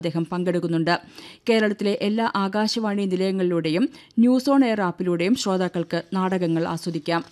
അദ്ദേഹം പങ്കെടുക്കുന്നുണ്ട് കേരളത്തിലെ എല്ലാ ആകാശവാണി നിലയങ്ങളിലൂടെയും ന്യൂസ് ഓൺ എയർ ആപ്പിലൂടെയും ശ്രോതാക്കൾക്ക് നാടകങ്ങൾ ആസ്വദിക്കാം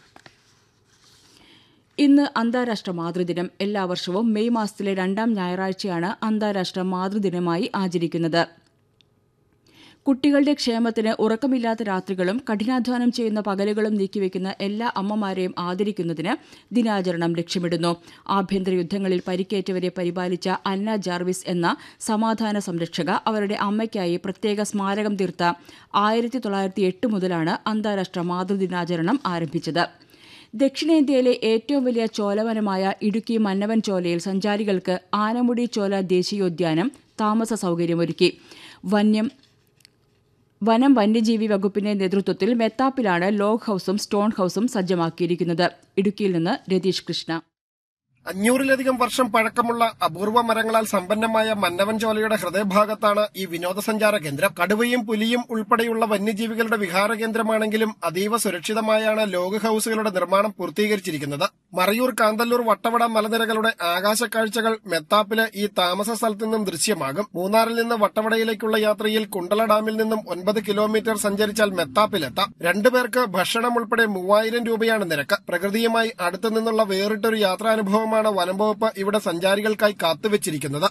ഇന്ന് അന്താരാഷ്ട്ര മാതൃദിനം എല്ലാ വർഷവും മെയ് മാസത്തിലെ രണ്ടാം ഞായറാഴ്ചയാണ് അന്താരാഷ്ട്ര മാതൃദിനമായി ആചരിക്കുന്നത് കുട്ടികളുടെ ക്ഷേമത്തിന് ഉറക്കമില്ലാത്ത രാത്രികളും കഠിനാധ്വാനം ചെയ്യുന്ന പകലുകളും നീക്കിവെക്കുന്ന എല്ലാ അമ്മമാരെയും ആദരിക്കുന്നതിന് ദിനാചരണം ലക്ഷ്യമിടുന്നു ആഭ്യന്തര യുദ്ധങ്ങളിൽ പരിക്കേറ്റവരെ പരിപാലിച്ച അന്ന ജാർവിസ് എന്ന സമാധാന സംരക്ഷക അവരുടെ അമ്മയ്ക്കായി പ്രത്യേക സ്മാരകം തീർത്ത ആയിരത്തി തൊള്ളായിരത്തി എട്ട് മുതലാണ് അന്താരാഷ്ട്ര മാതൃദിനാചരണം ആരംഭിച്ചത് ദക്ഷിണേന്ത്യയിലെ ഏറ്റവും വലിയ ചോലവനമായ ഇടുക്കി മന്നവൻ ചോലയിൽ സഞ്ചാരികൾക്ക് ആനമുടി ചോല ദേശീയോദ്യാനം താമസ സൌകര്യമൊരുക്കി വന്യം വനം വന്യജീവി വകുപ്പിന്റെ നേതൃത്വത്തിൽ മെത്താപ്പിലാണ് ലോഗ് ഹൌസും സ്റ്റോൺ ഹൌസും സജ്ജമാക്കിയിരിക്കുന്നത് ഇടുക്കിയിൽ നിന്ന് രതീഷ് കൃഷ്ണ അഞ്ഞൂറിലധികം വർഷം പഴക്കമുള്ള അപൂർവ മരങ്ങളാൽ സമ്പന്നമായ മന്നവൻ ചോലയുടെ ഹൃദയഭാഗത്താണ് ഈ വിനോദസഞ്ചാര കേന്ദ്രം കടുവയും പുലിയും ഉൾപ്പെടെയുള്ള വന്യജീവികളുടെ വിഹാര കേന്ദ്രമാണെങ്കിലും അതീവ സുരക്ഷിതമായാണ് ലോഗ് ഹൌസുകളുടെ നിർമ്മാണം പൂർത്തീകരിച്ചിരിക്കുന്നത് മറയൂർ കാന്തല്ലൂർ വട്ടവട മലനിരകളുടെ ആകാശക്കാഴ്ചകൾ മെത്താപ്പില് ഈ താമസ സ്ഥലത്തു നിന്നും ദൃശ്യമാകും മൂന്നാറിൽ നിന്ന് വട്ടവടയിലേക്കുള്ള യാത്രയിൽ കുണ്ടള ഡാമിൽ നിന്നും ഒൻപത് കിലോമീറ്റർ സഞ്ചരിച്ചാൽ മെത്താപ്പിലെത്താം രണ്ടുപേർക്ക് ഭക്ഷണം ഉൾപ്പെടെ മൂവായിരം രൂപയാണ് നിരക്ക് പ്രകൃതിയുമായി അടുത്തു നിന്നുള്ള വേറിട്ടൊരു യാത്രാനുഭവമാണ് വനം വകുപ്പ് ഇവിടെ സഞ്ചാരികൾക്കായി കാത്തുവച്ചിരിക്കുന്നത്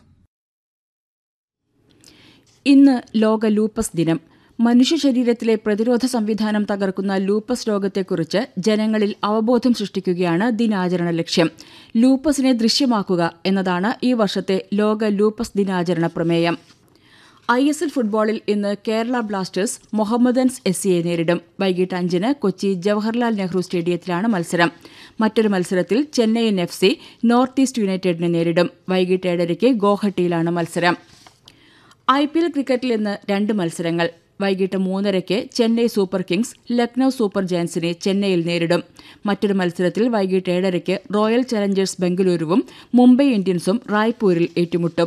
ഇന്ന് ലോക ലൂപ്പസ് ദിനം മനുഷ്യ ശരീരത്തിലെ പ്രതിരോധ സംവിധാനം തകർക്കുന്ന ലൂപ്പസ് രോഗത്തെക്കുറിച്ച് ജനങ്ങളിൽ അവബോധം സൃഷ്ടിക്കുകയാണ് ദിനാചരണ ലക്ഷ്യം ലൂപ്പസിനെ ദൃശ്യമാക്കുക എന്നതാണ് ഈ വർഷത്തെ ലോക ലൂപ്പസ് ദിനാചരണ പ്രമേയം ഐ എസ് എൽ ഫുട്ബോളിൽ ഇന്ന് കേരള ബ്ലാസ്റ്റേഴ്സ് മൊഹമ്മദൻസ് എസ് സിയെ നേരിടും വൈകിട്ട് അഞ്ചിന് കൊച്ചി ജവഹർലാൽ നെഹ്റു സ്റ്റേഡിയത്തിലാണ് മത്സരം മറ്റൊരു മത്സരത്തിൽ Chennaiyin F C north east യുണൈറ്റഡിനെ നേരിടും വൈകിട്ട് ഏഴരയ്ക്ക് ഗോഹട്ടിയിലാണ് മത്സരം ഐ പി എൽ ക്രിക്കറ്റിൽ ഇന്ന് രണ്ട് മത്സരങ്ങൾ വൈകിട്ട് മൂന്നരയ്ക്ക് Chennai super kings Lucknow super ജയൻസിനെ ചെന്നൈയിൽ നേരിടും മറ്റൊരു മത്സരത്തിൽ വൈകിട്ട് ഏഴരയ്ക്ക് റോയൽ ചലഞ്ചേഴ്സ് ബംഗളൂരുവും മുംബൈ ഇന്ത്യൻസും റായ്പൂരിൽ ഏറ്റുമുട്ടും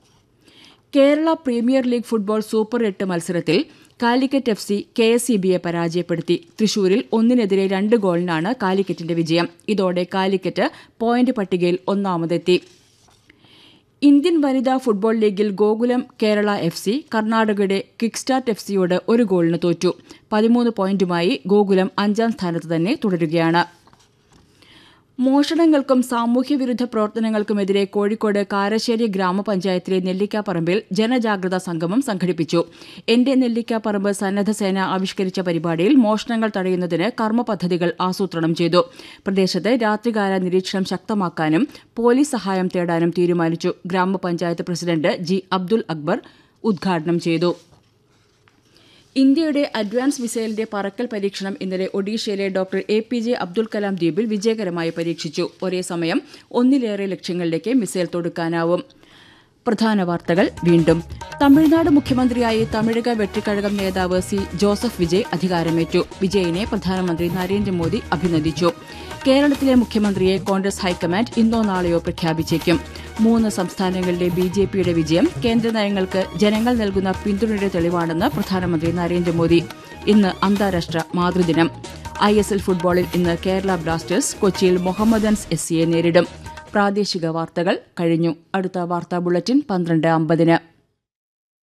Kerala premier league football super eight മത്സരത്തിൽ Calicut F C K S E ബിയെ പരാജയപ്പെടുത്തി തൃശൂരിൽ ഒന്നിനെതിരെ രണ്ട് ഗോളിനാണ് കാലിക്കറ്റിന്റെ വിജയം ഇതോടെ കാലിക്കറ്റ് പോയിന്റ് പട്ടികയിൽ ഒന്നാമതെത്തി ഇന്ത്യൻ വനിതാ ഫുട്ബോൾ ലീഗിൽ ഗോകുലം കേരള എഫ് സി കർണാടകയുടെ കിക്സ്റ്റാർട്ട് എഫ് സിയോട് ഒരു ഗോളിന് തോറ്റു പതിമൂന്ന് പോയിന്റുമായി ഗോകുലം അഞ്ചാം സ്ഥാനത്ത് തന്നെ തുടരുകയാണ് മോഷണങ്ങൾക്കും സാമൂഹ്യവിരുദ്ധ പ്രവർത്തനങ്ങൾക്കുമെതിരെ കോഴിക്കോട് കാരശ്ശേരി ഗ്രാമപഞ്ചായത്തിലെ നെല്ലിക്കാപ്പറമ്പിൽ ജനജാഗ്രതാ സംഗമം സംഘടിപ്പിച്ചു എന്റെ നെല്ലിക്കാപ്പറമ്പ് സന്നദ്ധ സേന ആവിഷ്കരിച്ച പരിപാടിയിൽ മോഷണങ്ങൾ തടയുന്നതിന് കർമ്മ പദ്ധതികൾ ആസൂത്രണം ചെയ്തു പ്രദേശത്ത് രാത്രികാല നിരീക്ഷണം ശക്തമാക്കാനും പോലീസ് സഹായം തേടാനും തീരുമാനിച്ചു ഗ്രാമപഞ്ചായത്ത് പ്രസിഡന്റ് ജി അബ്ദുൽ അക്ബർ ഉദ്ഘാടനം ചെയ്തു ഇന്ത്യയുടെ അഡ്വാൻസ് മിസൈലിന്റെ പറക്കൽ പരീക്ഷണം ഇന്നലെ ഒഡീഷയിലെ doctor A P J Abdul Kalam ദ്വീപിൽ വിജയകരമായി പരീക്ഷിച്ചു ഒരേ സമയം ഒന്നിലേറെ ലക്ഷ്യങ്ങളിലേക്ക് മിസൈൽ തൊടുക്കാനാവും പ്രധാന വാർത്തകൾ വീണ്ടും തമിഴ്നാട് മുഖ്യമന്ത്രിയായി തമിഴക വെട്ടിക്കഴകം നേതാവ് സി ജോസഫ് വിജയ് അധികാരമേറ്റു വിജയിനെ പ്രധാനമന്ത്രി നരേന്ദ്രമോദി അഭിനന്ദിച്ചു കേരളത്തിലെ മുഖ്യമന്ത്രിയെ കോൺഗ്രസ് ഹൈക്കമാൻഡ് ഇന്നോ നാളെയോ പ്രഖ്യാപിച്ചേക്കും മൂന്ന് സംസ്ഥാനങ്ങളിലെ ബി ജെ പിയുടെ വിജയം കേന്ദ്ര നയങ്ങൾക്ക് ജനങ്ങൾ നൽകുന്ന പിന്തുണയുടെ തെളിവാണെന്ന് പ്രധാനമന്ത്രി നരേന്ദ്രമോദി ഇന്ന് അന്താരാഷ്ട്ര മാതൃദിനം ഐ എസ് എൽ ഫുട്ബോളിൽ ഇന്ന് കേരള ബ്ലാസ്റ്റേഴ്സ് കൊച്ചിയിൽ മൊഹമ്മദൻസ് എസ് സിയെ നേരിടും പ്രാദേശിക വാർത്തകൾ കഴിഞ്ഞു അടുത്ത വാർത്താ ബുള്ളറ്റിൻ പന്ത്രണ്ട് അമ്പതിന്